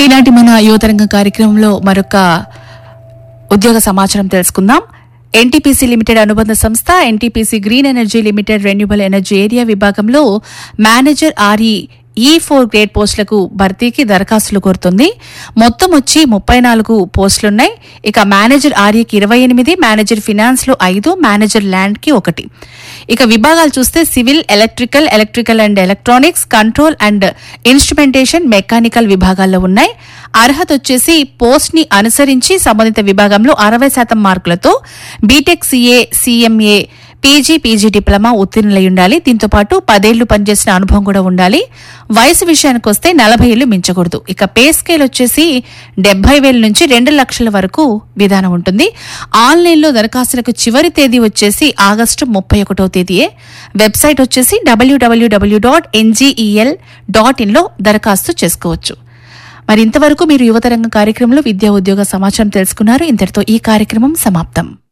ఈనాటి మన యువతరంగం కార్యక్రమంలో మరొక ఉద్యోగ సమాచారం తెలుసుకుందాం ఎన్టీపీసీ లిమిటెడ్ అనుబంధ సంస్థ NTPC green energy limited renewable energy area విభాగంలో manager RE E four grade పోస్టులకు భర్తీకి దరఖాస్తులు కోరుతుంది మొత్తం వచ్చి ముప్పై నాలుగు పోస్టులున్నాయి ఇక మేనేజర్ ఆర్ఈకి ఇరవై ఎనిమిది మేనేజర్ ఫినాన్స్ లో ఐదు మేనేజర్ ల్యాండ్ కి ఒకటి ఇక విభాగాలు చూస్తే civil electrical electrical and electronics control and instrumentation mechanical విభాగాల్లో ఉన్నాయి అర్హత వచ్చేసి పోస్ట్ ని అనుసరించి సంబంధిత విభాగంలో అరవై శాతం మార్కులతో B Tech CA CMA PG PG diploma ఉత్తీర్ణులై ఉండాలి దీంతో పాటు పదేళ్లు పనిచేసిన అనుభవం కూడా ఉండాలి వయసు విషయానికి వస్తే నలభై ఏళ్లు మించకూడదు ఇక పే స్కేల్ వచ్చేసి డెబ్బై వేల నుంచి రెండు లక్షల వరకు విధానం ఉంటుంది ఆన్లైన్లో దరఖాస్తులకు చివరి తేదీ వచ్చేసి ఆగస్టు ముప్పై ఒకటో తేదీయే వెబ్సైట్ వచ్చేసి డబ్ల్యూడబ్ల్యూడబ్ల్యూ డాట్ ఎన్జీఈఎల్ డాట్ ఇన్లో దరఖాస్తు చేసుకోవచ్చు మరి ఇంతవరకు మీరు యువతరంగ కార్యక్రమంలో విద్యా ఉద్యోగ సమాచారం తెలుసుకున్నారు ఇంతటితో ఈ కార్యక్రమం సమాప్తం